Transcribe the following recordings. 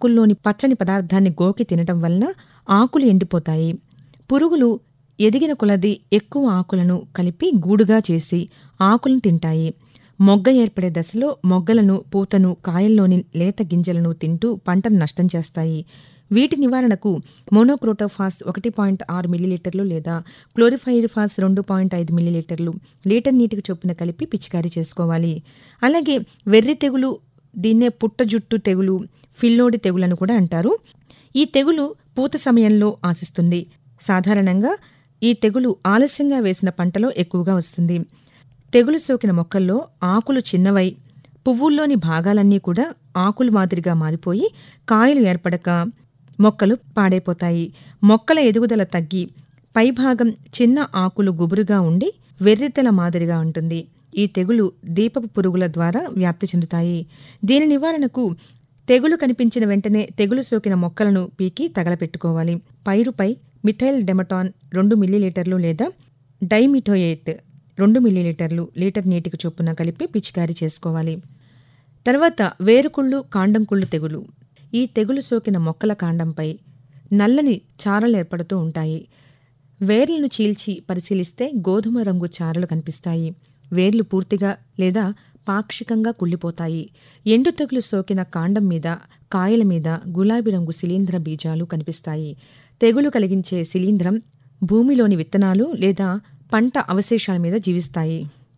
ఆకుల్లోని పచ్చని పదార్థాన్ని గోకి తినటం వలన ఆకులు ఎండిపోతాయి పురుగులు ఎదిగిన కొలది ఎక్కువ ఆకులను కలిపి గూడుగా చేసి ఆకులను తింటాయి మొగ్గ ఏర్పడే దశలో మొగ్గలను పూతను కాయల్లోని లేత గింజలను తింటూ పంటను నష్టం చేస్తాయి వీటి నివారణకు మోనోక్రోటోఫాస్ ఒకటి పాయింట్ ఆరు మిల్లీలీటర్లు లేదా క్లోరిఫైరిఫాస్ రెండు పాయింట్ ఐదు మిల్లీలీటర్లు లీటర్ నీటికి చొప్పున కలిపి పిచికారీ చేసుకోవాలి అలాగే వెర్రి తెగులు దీన్నే పుట్ట జుట్టు తెగులు ఫిల్లోడి తెగులను కూడా అంటారు ఈ తెగులు పూత సమయంలో ఆశిస్తుంది సాధారణంగా ఈ తెగులు ఆలస్యంగా వేసిన పంటలో ఎక్కువగా వస్తుంది తెగులు సోకిన మొక్కల్లో ఆకులు చిన్నవై పువ్వుల్లోని భాగాలన్నీ కూడా ఆకులు మాదిరిగా మారిపోయి కాయలు ఏర్పడక మొక్కలు పాడైపోతాయి మొక్కల ఎదుగుదల తగ్గి పైభాగం చిన్న ఆకులు గుబురుగా ఉండి వెర్రితెల మాదిరిగా ఉంటుంది ఈ తెగులు దీపపు పురుగుల ద్వారా వ్యాప్తి చెందుతాయి దీని నివారణకు తెగులు కనిపించిన వెంటనే తెగులు సోకిన మొక్కలను పీకి తగలపెట్టుకోవాలి పైరుపై మిథైల్ డెమటాన్ రెండు మిల్లీలీటర్లు లేదా డైమిటోయేట్ రెండు మిల్లీలీటర్లు లీటర్ నీటికి చొప్పున కలిపి పిచికారీ చేసుకోవాలి తర్వాత వేరుకుళ్ళు కాండంకుళ్ళు తెగులు ఈ తెగులు సోకిన మొక్కల కాండంపై నల్లని చారలు ఏర్పడుతూ ఉంటాయి వేర్లను చీల్చి పరిశీలిస్తే గోధుమ రంగు చారలు కనిపిస్తాయి వేర్లు పూర్తిగా లేదా పాక్షికంగా కుళ్ళిపోతాయి ఎండు తెగులు సోకిన కాండం మీద కాయల మీద గులాబీ రంగు శిలీంధ్ర బీజాలు కనిపిస్తాయి తెగులు కలిగించే శిలీంధ్రం భూమిలోని విత్తనాలు లేదా పంట అవశేషాల మీద జీవిస్తాయి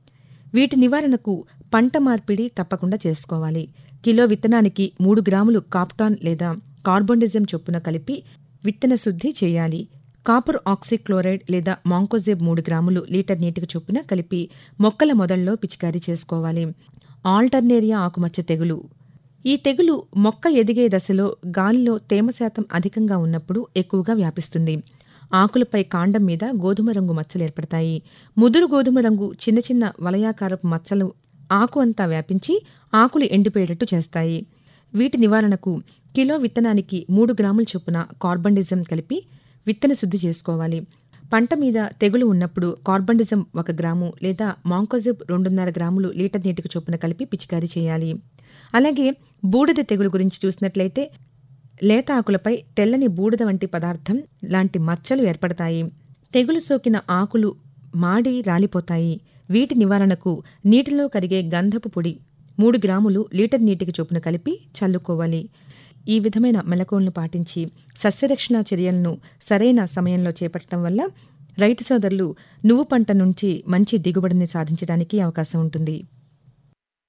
వీటి నివారణకు పంట మార్పిడి తప్పకుండా చేసుకోవాలి కిలో విత్తనానికి మూడు గ్రాములు కాప్టాన్ లేదా కార్బోండిజం చొప్పున కలిపి విత్తన శుద్ధి చేయాలి కాపర్ ఆక్సిక్లోరైడ్ లేదా మాంకోజెబ్ మూడు గ్రాములు లీటర్ నీటికి చొప్పున కలిపి మొక్కల మొదల్లో పిచికారీ చేసుకోవాలి ఆల్టర్నేరియా ఆకుమచ్చ తెగులు ఈ తెగులు మొక్క ఎదిగే దశలో గాలిలో తేమ శాతం అధికంగా ఉన్నప్పుడు ఎక్కువగా వ్యాపిస్తుంది ఆకులపై కాండం మీద గోధుమ రంగు మచ్చలు ఏర్పడతాయి ముదురు గోధుమ రంగు చిన్న చిన్న వలయాకారపు మచ్చలు ఆకు అంతా వ్యాపించి ఆకులు ఎండిపోయేటట్టు చేస్తాయి వీటి నివారణకు కిలో విత్తనానికి మూడు గ్రాముల చొప్పున కార్బండిజం కలిపి విత్తన శుద్ధి చేసుకోవాలి పంట మీద తెగులు ఉన్నప్పుడు కార్బండిజం ఒక గ్రాము లేదా మాంకోజిబ్ రెండున్నర గ్రాములు లీటర్ నీటికి చొప్పున కలిపి పిచికారీ చేయాలి అలాగే బూడిద తెగులు గురించి చూసినట్లయితే లేత ఆకులపై తెల్లని బూడిద వంటి పదార్థం లాంటి మచ్చలు ఏర్పడతాయి తెగులు సోకిన ఆకులు మాడి రాలిపోతాయి వీటి నివారణకు నీటిలో కరిగే గంధపు పొడి మూడు గ్రాములు లీటర్ నీటికి చొప్పున కలిపి చల్లుకోవాలి ఈ విధమైన మెలకువలను పాటించి సస్యరక్షణ చర్యలను సరైన సమయంలో చేపట్టడం వల్ల రైతు సోదరులు నువ్వు పంట నుంచి మంచి దిగుబడిని సాధించడానికి అవకాశం ఉంటుంది